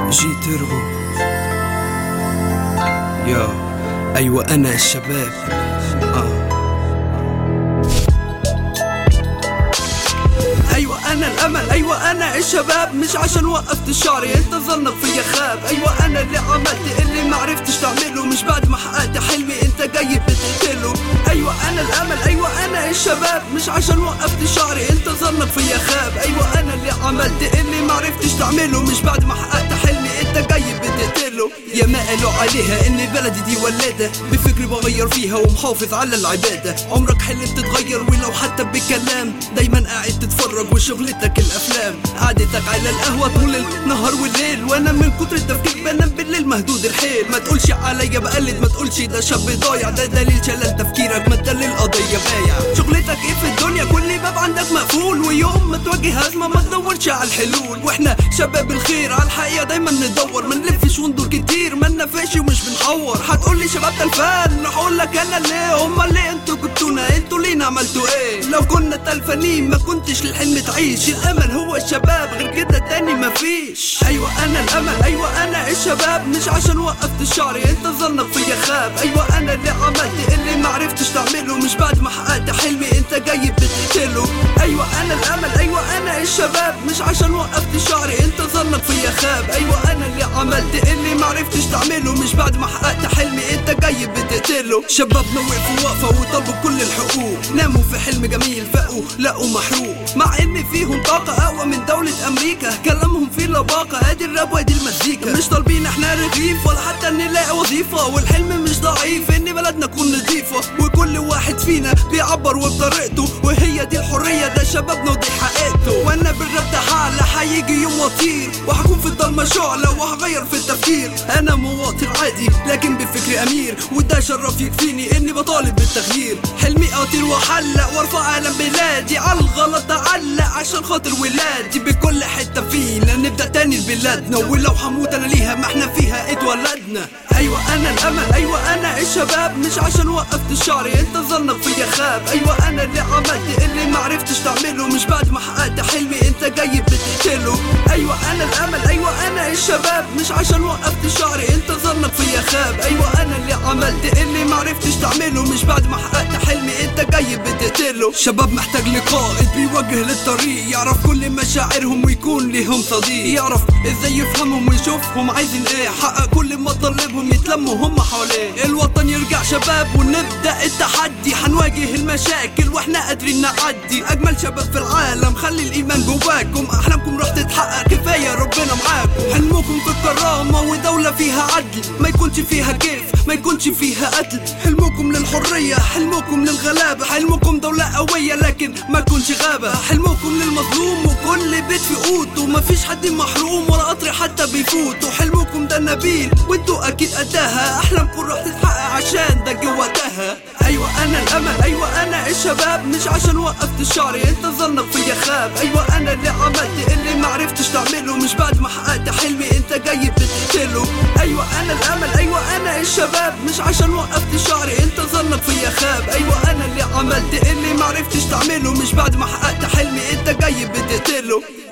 جي تربو يا أيوة أنا الشباب آه. أيوة أنا الأمل أيوة أنا الشباب مش عشان وقفت شعري أنت ظنك فيا خاب أيوة أنا اللي عملت اللي معرفتش تعمله مش بعد ما حققت حلمي أنت جاي بتقتله أيوة أنا الأمل أيوة أنا الشباب مش عشان وقفت شعري أنت ظنك فيا خاب أيوة أنا اللي عملت اللي معرفتش تعمله مش بعد ما حققت حلمي أنت جاي بتقتله يا ما قالوا عليها ان بلدي دي ولادة بفكري بغير فيها ومحافظ على العبادة عمرك حلمت تتغير ولو حتى بكلام دايما قاعد تتفرج وشغلتك الافلام قعدتك على القهوة طول النهار والليل وانا من كتر التفكير بنام بالليل مهدود الحيل ما تقولش عليا بقلد ما تقولش ده شاب ضايع ده دليل شلل تفكيرك ما تدلل قضية بايع شغلتك ايه في الدنيا كل باب عندك مقفول ويوم ما تواجه ازمة ما تدورش على الحلول واحنا شباب الخير على الحقيقة دايما ندور ما نلفش وندور كتير ما ننفش ومش بنحور هتقولي شباب تلفان راح اقول لك انا ليه هما ليه انتوا كنتونا انتوا لينا عملتوا ايه لو كنا تلفانين ما كنتش للحلم تعيش الامل هو الشباب غير كده تاني مفيش ايوه انا الامل ايوه انا الشباب مش عشان وقفت شعري انت ظنك فيا خاب ايوه انا اللي عملت اللي معرفتش تعمله مش بعد ما حققت حلمي انت جاي بتقتله ايوه انا الامل ايوه انا الشباب مش عشان وقفت شعري انت ظنك فيا خاب ايوه انا اللي عملت اللي معرفتش تعمله مش بعد ما حققت حلمي انت جاي بتقتله شبابنا وقفوا وقفه وطلبوا كل الحقوق ناموا في حلم جميل فاقوا لقوا محروق مع ان فيهم طاقه اقوى من دوله امريكا كلامهم فيه لباقه ادي الراب وادي المزيكا مش طالبين احنا رغيف ولا حتى نلاقي وظيفه والحلم مش ضعيف ان بلدنا تكون نظيفه وكل واحد فينا بيعبر وبطريقته وهي دي الحريه ده شبابنا ودي حقيقته وانا بالراب ده حاله هيجي يوم واطير وهكون في الضلمه شعله وهغير في التفكير انا مواطن عادي لكن بفكري امير وده شرف يكفيني اني بطالب بالتغيير حلمي اطير واحلق وارفع علم بلادي على الغلط اعلق عشان خاطر ولادي بكل حته فينا نبدا تاني لبلادنا ولو حموت انا ليها ما احنا فيها اتولدنا ايوه انا الامل ايوه انا الشباب مش عشان وقفت شعري انت ظنك فيا خاب ايوه انا اللي عملت اللي معرفتش تعمله مش بعد ما حققت حلمي انت جاي بتقتله ايوه انا الامل ايوه انا الشباب مش عشان وقفت شعري انت ظنك فيا خاب ايوه انا اللي عملت اللي معرفتش تعمله مش بعد ما حققت حلمي انت جاي بتقتله شباب محتاج لقائد بيوجه للطريق يعرف كل مشاعرهم ويكون ليهم صديق يعرف ازاي يفهمهم ويشوفهم عايزين ايه حقق كل ما طلبهم يتلموا هم حواليه الوطن يرجع شباب ونبدا التحدي حنواجه المشاكل واحنا قادرين نعدي اجمل شباب في العالم خلي الايمان جواكم احلامكم راح تتحقق كفايه ربنا معاكم حلمكم في الكرامه ودوله فيها عدل ما يكونش فيها كيف ما يكونش فيها قتل حلمكم للحريه حلمكم للغلابه حلمكم دوله قويه لكن ما تكونش غابه حلمكم للمظلوم وكل بيت في قوت ومفيش حد محروم ولا قطر حتى بيفوت وحلمكم ده نبيل وانتوا اكيد قدها احلامكم راح تتحقق عشان ده جواتها ايوه انا الامل ايوه انا الشباب مش عشان وقفت شعري انت ظنك فيا خاب ايوه انا اللي عملت اللي معرفتش تعمله مش بعد ما حققت حلمي انت جاي بتقتله ايوه انا الامل ايوه انا الشباب مش عشان وقفت شعري انت ظنك فيا خاب ايوه انا اللي عملت اللي معرفتش تعمله مش بعد ما حققت حلمي انت جاي بتقتله